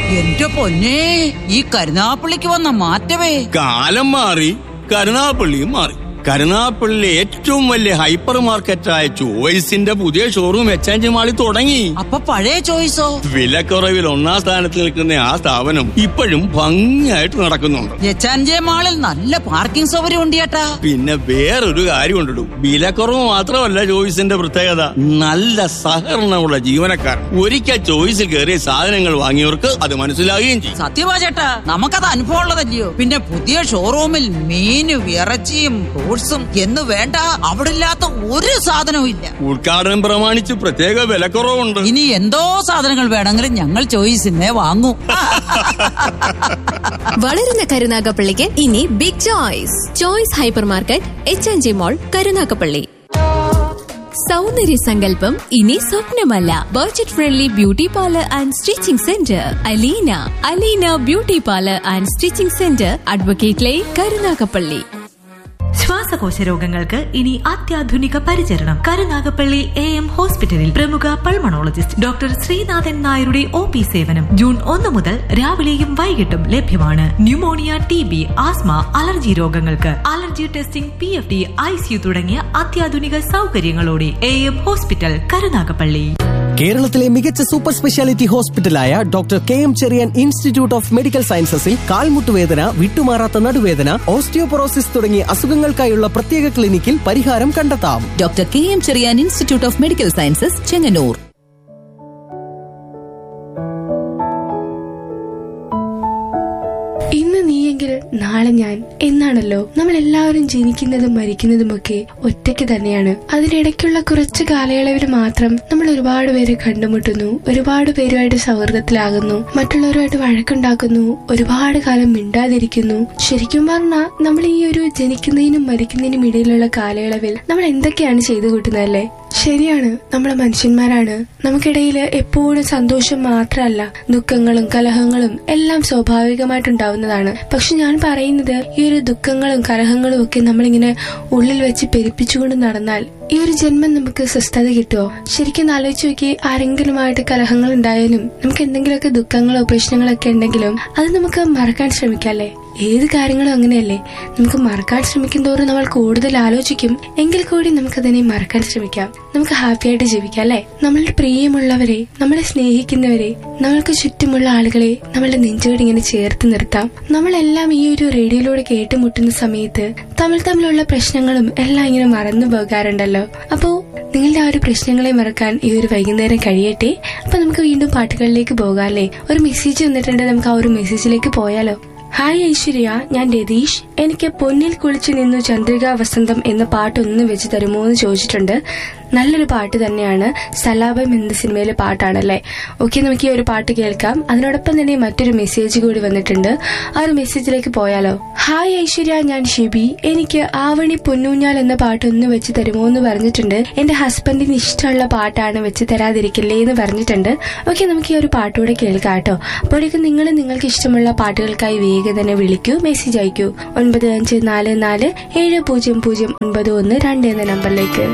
എന്റെ പൊന്നേ ഈ കരുനാപ്പള്ളിക്ക് വന്ന മാറ്റമേ കാലം മാറി കരുനാപ്പള്ളിയും മാറി കരുനാപ്പള്ളിയിലെ ഏറ്റവും വലിയ ഹൈപ്പർ മാർക്കറ്റായ ചോയ്സിന്റെ പുതിയ ഷോറൂം എക്സ്ചേഞ്ച് മാളിൽ തുടങ്ങി അപ്പൊ പഴയ ചോയ്സോ വിലക്കുറവിൽ ഒന്നാം സ്ഥാനത്ത് നിൽക്കുന്ന ആ സ്ഥാപനം ഇപ്പോഴും ഭംഗിയായിട്ട് നടക്കുന്നുണ്ട് എച്ചാൻജെ മാളിൽ നല്ല പാർക്കിംഗ് സൗകര്യം ഉണ്ട് ചേട്ടാ പിന്നെ വേറൊരു കാര്യം ഉണ്ടിടും വിലക്കുറവ് മാത്രമല്ല ചോയ്സിന്റെ പ്രത്യേകത നല്ല സഹകരണമുള്ള ജീവനക്കാർ ഒരിക്കൽ ചോയ്സിൽ കയറിയ സാധനങ്ങൾ വാങ്ങിയവർക്ക് അത് മനസ്സിലാകുകയും ചെയ്യും സത്യമാ ചേട്ടാ നമുക്കത് അനുഭവം ഉള്ളതല്ലയോ പിന്നെ പുതിയ ഷോറൂമിൽ മീനും ഇറച്ചിയും ഫ്രൂട്ട്സും എന്ന് വേണ്ട അവിടെ ഇല്ലാത്ത ഒരു സാധനവും ഇല്ല ഉദ്ഘാടനം പ്രമാണിച്ച് പ്രത്യേക വിലക്കുറവുണ്ട് ഇനി എന്തോ സാധനങ്ങൾ വേണമെങ്കിലും ഞങ്ങൾ ചോയ്സിന്നേ വാങ്ങൂ വളരുന്ന കരുനാഗപ്പള്ളിക്ക് ഇനി big choice choice hyper market H N G mall Karunagappally സൗന്ദര്യ സങ്കല്പം ഇനി സ്വപ്നമല്ല budget friendly beauty parlour and stitching centre Aleena Aleena beauty parlour and stitching centre advocate lane Karunagappally ശ്വാസകോശ രോഗങ്ങൾക്ക് ഇനി അത്യാധുനിക പരിചരണം കരുനാഗപ്പള്ളി എ എം ഹോസ്പിറ്റലിൽ പ്രമുഖ പൾമണോളജിസ്റ്റ് ഡോക്ടർ ശ്രീനാഥൻ നായരുടെ ഒ പി സേവനം ജൂൺ ഒന്ന് മുതൽ രാവിലെയും വൈകിട്ടും ലഭ്യമാണ് pneumonia T B asthma allergy രോഗങ്ങൾക്ക് allergy testing P F D ICU തുടങ്ങിയ അത്യാധുനിക സൗകര്യങ്ങളോടെ എ എം ഹോസ്പിറ്റൽ കരുനാഗപ്പള്ളി കേരളത്തിലെ മികച്ച സൂപ്പർ സ്പെഷ്യാലിറ്റി ഹോസ്പിറ്റലായ doctor K M Cherian institute of medical സയൻസസിൽ കാൽമുട്ടുവേദന വിട്ടുമാറാത്ത നടുവേദന ഓസ്റ്റിയോപൊറോസിസ് തുടങ്ങിയ അസുഖങ്ങൾക്കായുള്ള പ്രത്യേക ക്ലിനിക്കിൽ പരിഹാരം കണ്ടെത്താം doctor K M Cherian institute of medical sciences Chengannur ഇന്ന് നീയെങ്കിൽ നാളെ ഞാൻ എന്നാണല്ലോ നമ്മൾ എല്ലാവരും ജനിക്കുന്നതും മരിക്കുന്നതുമൊക്കെ ഒറ്റയ്ക്ക് തന്നെയാണ് അതിനിടയ്ക്കുള്ള കുറച്ച് കാലയളവിൽ മാത്രം നമ്മൾ ഒരുപാട് പേരെ കണ്ടുമുട്ടുന്നു ഒരുപാട് പേരുമായിട്ട് സൗഹൃദത്തിലാകുന്നു മറ്റുള്ളവരുമായിട്ട് വഴക്കുണ്ടാക്കുന്നു ഒരുപാട് കാലം മിണ്ടാതിരിക്കുന്നു ശരിക്കും പറഞ്ഞാൽ നമ്മൾ ഈ ഒരു ജനിക്കുന്നതിനും മരിക്കുന്നതിനും ഇടയിലുള്ള കാലയളവിൽ നമ്മൾ എന്തൊക്കെയാണ് ചെയ്തു കൂട്ടുന്നതല്ലേ ശരിയാണ് നമ്മൾ മനുഷ്യന്മാരാണ് നമുക്കിടയിൽ എപ്പോഴും സന്തോഷം മാത്രമല്ല ദുഃഖങ്ങളും കലഹങ്ങളും എല്ലാം സ്വാഭാവികമായിട്ടുണ്ടാവുന്നതാണ് പക്ഷെ ഞാൻ പറയുന്നത് ഈ ഒരു ദുഃഖങ്ങളും കലഹങ്ങളും ഒക്കെ നമ്മളിങ്ങനെ ഉള്ളിൽ വെച്ച് പെരുപ്പിച്ചുകൊണ്ട് നടന്നാൽ ഈ ഒരു ജന്മം നമുക്ക് സ്വസ്ഥത കിട്ടുമോ ശരിക്കും ആലോചിച്ച് നോക്കി ആരെങ്കിലുമായിട്ട് കലഹങ്ങൾ ഉണ്ടായാലും നമുക്ക് എന്തെങ്കിലുമൊക്കെ ദുഃഖങ്ങളോ പ്രശ്നങ്ങളൊക്കെ ഉണ്ടെങ്കിലും അത് നമുക്ക് മറക്കാൻ ശ്രമിക്കാല്ലേ ഏത് കാര്യങ്ങളും അങ്ങനെയല്ലേ നമുക്ക് മറക്കാൻ ശ്രമിക്കും തോറും നമ്മൾ കൂടുതൽ ആലോചിക്കും എങ്കിൽ കൂടി നമുക്കതിനെ മറക്കാൻ ശ്രമിക്കാം നമുക്ക് ഹാപ്പി ആയിട്ട് ജീവിക്കാം അല്ലെ നമ്മളുടെ പ്രിയമുള്ളവരെ നമ്മളെ സ്നേഹിക്കുന്നവരെ നമ്മൾക്ക് ചുറ്റുമുള്ള ആളുകളെ നമ്മളുടെ നെഞ്ചോട് ഇങ്ങനെ ചേർത്ത് നിർത്താം നമ്മളെല്ലാം ഈ ഒരു റേഡിയോയിലൂടെ കേട്ടുമുട്ടുന്ന സമയത്ത് തമ്മിൽ തമ്മിലുള്ള പ്രശ്നങ്ങളും എല്ലാം ഇങ്ങനെ മറന്നു പോകാറുണ്ടല്ലോ അപ്പോ നിങ്ങളുടെ ആ ഒരു പ്രശ്നങ്ങളെ മറക്കാൻ ഈ ഒരു വൈകുന്നേരം കഴിയട്ടെ അപ്പൊ നമുക്ക് വീണ്ടും പാട്ടുകളിലേക്ക് പോകാം അല്ലേ ഒരു മെസ്സേജ് വന്നിട്ടുണ്ട് നമുക്ക് ആ ഒരു മെസ്സേജിലേക്ക് പോയാലോ ഹായ് ഐശ്വര്യ ഞാൻ രതീഷ് എനിക്ക് പൊന്നിൽ കുളിച്ചു നിന്നു ചന്ദ്രിക വസന്തം എന്ന പാട്ടൊന്ന് വെച്ച് തരുമോ എന്ന് ചോദിച്ചിട്ടുണ്ട് നല്ലൊരു പാട്ട് തന്നെയാണ് സലാപം എന്ന സിനിമയിലെ പാട്ടാണല്ലേ ഓക്കെ നമുക്ക് ഈ ഒരു പാട്ട് കേൾക്കാം അതിനോടൊപ്പം തന്നെ മറ്റൊരു മെസ്സേജ് കൂടി വന്നിട്ടുണ്ട് ആ ഒരു മെസ്സേജിലേക്ക് പോയാലോ ഹായ് ഐശ്വര്യ ഞാൻ ഷിബി എനിക്ക് ആവണി പൊന്നൂഞ്ഞാൽ എന്ന പാട്ട് ഒന്ന് വെച്ച് തരുമോ എന്ന് പറഞ്ഞിട്ടുണ്ട് എന്റെ ഹസ്ബൻഡിന് ഇഷ്ടമുള്ള പാട്ടാണ് വെച്ച് തരാതിരിക്കില്ലേ എന്ന് പറഞ്ഞിട്ടുണ്ട് ഓക്കെ നമുക്ക് ഈ ഒരു പാട്ടുകൂടെ കേൾക്കാം കേട്ടോ അപ്പോഴേക്കും നിങ്ങൾ നിങ്ങൾക്ക് ഇഷ്ടമുള്ള പാട്ടുകൾക്കായി വേഗം തന്നെ വിളിക്കൂ മെസ്സേജ് അയക്കൂ ഒൻപത് അഞ്ച് നാല് നാല് ഏഴ് പൂജ്യം പൂജ്യം ഒൻപത് ഒന്ന് രണ്ട് എന്ന നമ്പറിലേക്ക്